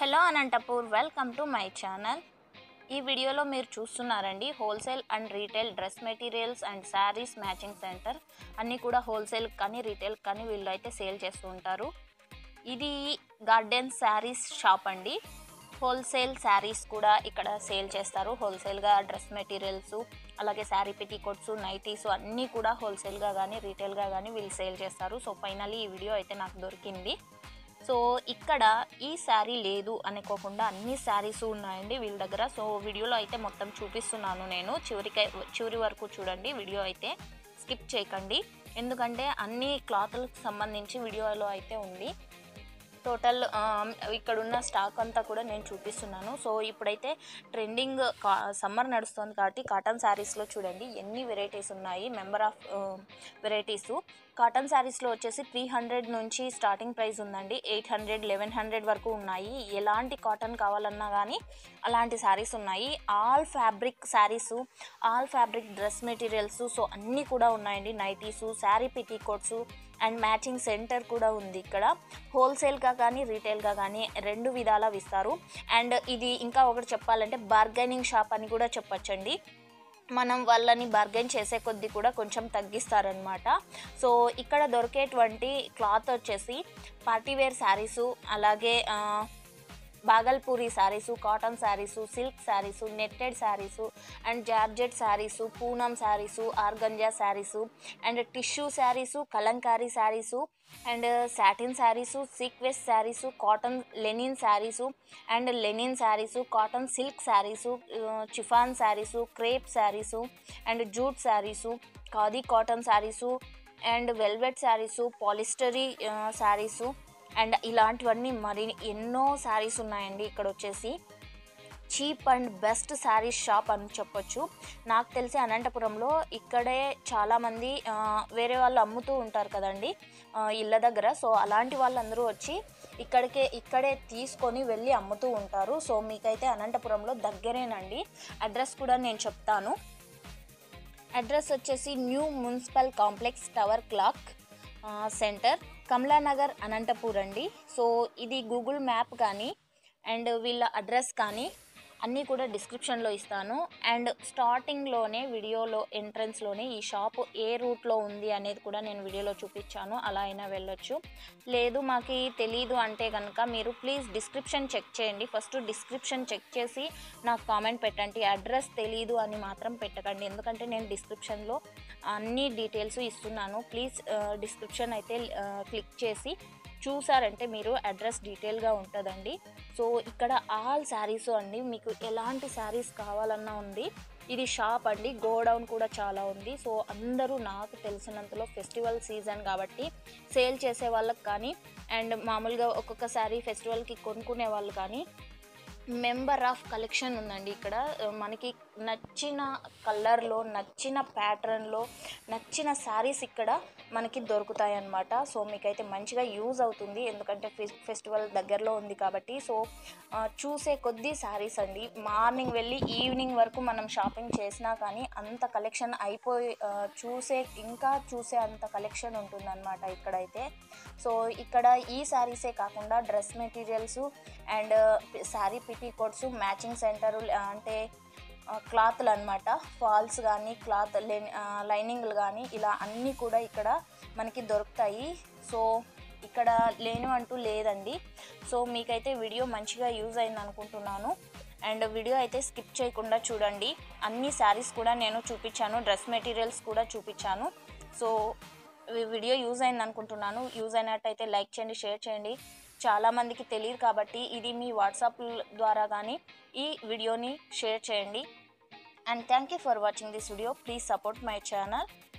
hello Anantapur welcome to my channel ఈ వీడియోలో మీరు చూస్తున్నారండి wholesale and retail dress materials and sarees matching centre అన్నీ కూడా హోల్సేల్ కానీ రీటైల్ కానీ వీళ్ళు అయితే సేల్ చేస్తూ ఉంటారు ఇది గార్డెన్ శారీస్ షాప్ అండి హోల్సేల్ శారీస్ కూడా ఇక్కడ సేల్ చేస్తారు హోల్సేల్గా డ్రెస్ మెటీరియల్స్ అలాగే శారీ పెట్టికోట్స్ నైటీస్ అన్నీ కూడా హోల్సేల్గా కానీ రీటైల్గా కానీ వీళ్ళు సేల్ చేస్తారు సో ఫైనల్లీ ఈ వీడియో అయితే నాకు దొరికింది సో ఇక్కడ ఈ శారీ లేదు అనుకోకుండా అన్ని శారీస్ ఉన్నాయండి వీళ్ళ దగ్గర సో వీడియోలో అయితే మొత్తం చూపిస్తున్నాను నేను చివరికి చివరి వరకు చూడండి వీడియో అయితే స్కిప్ చేయకండి ఎందుకంటే అన్ని క్లాత్లకు సంబంధించి వీడియోలో అయితే ఉంది టోటల్ ఇక్కడ ఉన్న స్టాక్ అంతా కూడా నేను చూపిస్తున్నాను సో ఇప్పుడైతే ట్రెండింగ్ కా సమ్మర్ నడుస్తుంది కాబట్టి కాటన్ శారీస్లో చూడండి ఎన్ని వెరైటీస్ ఉన్నాయి మెంబర్ ఆఫ్ వెరైటీస్ కాటన్ శారీస్లో వచ్చేసి త్రీ హండ్రెడ్ నుంచి స్టార్టింగ్ ప్రైస్ ఉందండి ఎయిట్ హండ్రెడ్ లెవెన్ హండ్రెడ్ వరకు ఉన్నాయి ఎలాంటి కాటన్ కావాలన్నా కానీ అలాంటి శారీస్ ఉన్నాయి all fabric sarees all fabric dress materials so అన్నీ కూడా ఉన్నాయండి nighties saree petticoats and matching centre కూడా ఉంది ఇక్కడ హోల్సేల్గా కానీ రీటైల్గా కానీ రెండు విధాలా ఇస్తారు అండ్ ఇది ఇంకా ఒకటి చెప్పాలంటే బార్గెనింగ్ షాప్ అని కూడా చెప్పొచ్చండి మనం వాళ్ళని బార్గెన్ చేసే కొద్దీ కూడా కొంచెం తగ్గిస్తారనమాట సో ఇక్కడ దొరికేటువంటి క్లాత్ వచ్చేసి పార్టీవేర్ శారీసు అలాగే ఆ, Bhagalpuri sarees cotton sarees silk sarees netted sarees and georgette sarees Poonam sarees organza sarees and tissue sarees Kalamkari sarees and satin sarees sequins sarees cotton linen sarees and linen sarees cotton silk sarees chiffon sarees crepe sarees and jute sarees khadi cotton sarees and velvet sarees polyester sarees and ఇలాంటివన్నీ మరి ఎన్నో శారీస్ ఉన్నాయండి ఇక్కడ వచ్చేసి cheap and best sarees shop అని చెప్పొచ్చు నాకు తెలిసి అనంతపురంలో ఇక్కడే చాలామంది ఆ, వేరే వాళ్ళు అమ్ముతూ ఉంటారు కదండి ఆ, ఇళ్ళ దగ్గర సో అలాంటి వాళ్ళందరూ వచ్చి ఇక్కడికే ఇక్కడే తీసుకొని వెళ్ళి అమ్ముతూ ఉంటారు సో మీకైతే అనంతపురంలో దగ్గరేనండి అడ్రస్ కూడా నేను చెప్తాను అడ్రస్ వచ్చేసి new municipal complex tower clock ఆ, సెంటర్ కమలానగర్ అనంతపూర్ అండి సో ఇది గూగుల్ మ్యాప్ కానీ అండ్ వీళ్ళ అడ్రస్ కానీ అన్నీ కూడా డిస్క్రిప్షన్లో ఇస్తాను అండ్ స్టార్టింగ్లోనే వీడియోలో ఎంట్రన్స్లోనే ఈ షాప్ ఏ రూట్లో ఉంది అనేది కూడా నేను వీడియోలో చూపించాను అలా అయినా వెళ్ళొచ్చు లేదు మాకు తెలీదు అంటే కనుక మీరు ప్లీజ్ డిస్క్రిప్షన్ చెక్ చేయండి ఫస్ట్ డిస్క్రిప్షన్ చెక్ చేసి నాకు కామెంట్ పెట్టండి అడ్రస్ తెలీదు అని మాత్రం పెట్టకండి ఎందుకంటే నేను డిస్క్రిప్షన్లో అన్ని డీటెయిల్స్ ఇస్తున్నాను ప్లీజ్ డిస్క్రిప్షన్ అయితే క్లిక్ చేసి చూసారంటే మీరు అడ్రస్ డీటెయిల్గా ఉంటుందండి సో ఇక్కడ ఆల్ శారీస్ అండి మీకు ఎలాంటి శారీస్ కావాలన్నా ఉంది ఇది షాప్ అండి గోడౌన్ కూడా చాలా ఉంది సో అందరూ నాకు తెలిసినంతలో ఫెస్టివల్ సీజన్ కాబట్టి సేల్ చేసే వాళ్ళకి కానీ అండ్ మామూలుగా ఒక్కొక్క శారీ ఫెస్టివల్కి కొనుక్కునే వాళ్ళు కానీ మెంబర్ ఆఫ్ కలెక్షన్ ఉందండి ఇక్కడ ఆ, మనకి నచ్చిన కలర్లో నచ్చిన ప్యాటర్న్లో నచ్చిన శారీస్ ఇక్కడ మనకి దొరుకుతాయి అన్నమాట సో మీకైతే మంచిగా యూజ్ అవుతుంది ఎందుకంటే ఫెస్ ఫెస్టివల్ దగ్గరలో ఉంది కాబట్టి సో ఆ, చూసే కొద్దీ శారీస్ అండి మార్నింగ్ వెళ్ళి ఈవినింగ్ వరకు మనం షాపింగ్ చేసినా కానీ అంత కలెక్షన్ అయిపోయి ఆ, చూసే ఇంకా చూసే అంత కలెక్షన్ ఉంటుందన్నమాట ఇక్కడైతే సో ఇక్కడ ఈ శారీసే కాకుండా dress materials and saree petticoats matching centre అంటే క్లాత్లు అనమాట ఫాల్స్ కానీ క్లాత్ లైనింగ్లు కానీ ఇలా అన్నీ కూడా ఇక్కడ మనకి దొరుకుతాయి సో ఇక్కడ లేను అంటూ లేదండి సో మీకైతే వీడియో మంచిగా యూజ్ అయింది అనుకుంటున్నాను అండ్ వీడియో అయితే స్కిప్ చేయకుండా చూడండి అన్ని శారీస్ కూడా నేను చూపించాను డ్రెస్ మెటీరియల్స్ కూడా చూపించాను సో ఈ వీడియో యూజ్ అయింది అనుకుంటున్నాను యూజ్ అయినట్టయితే లైక్ చేయండి షేర్ చేయండి చాలామందికి తెలియదు కాబట్టి ఇది మీ వాట్సాప్ ద్వారా కానీ ఈ వీడియోని షేర్ చేయండి and thank you for watching this video please support my channel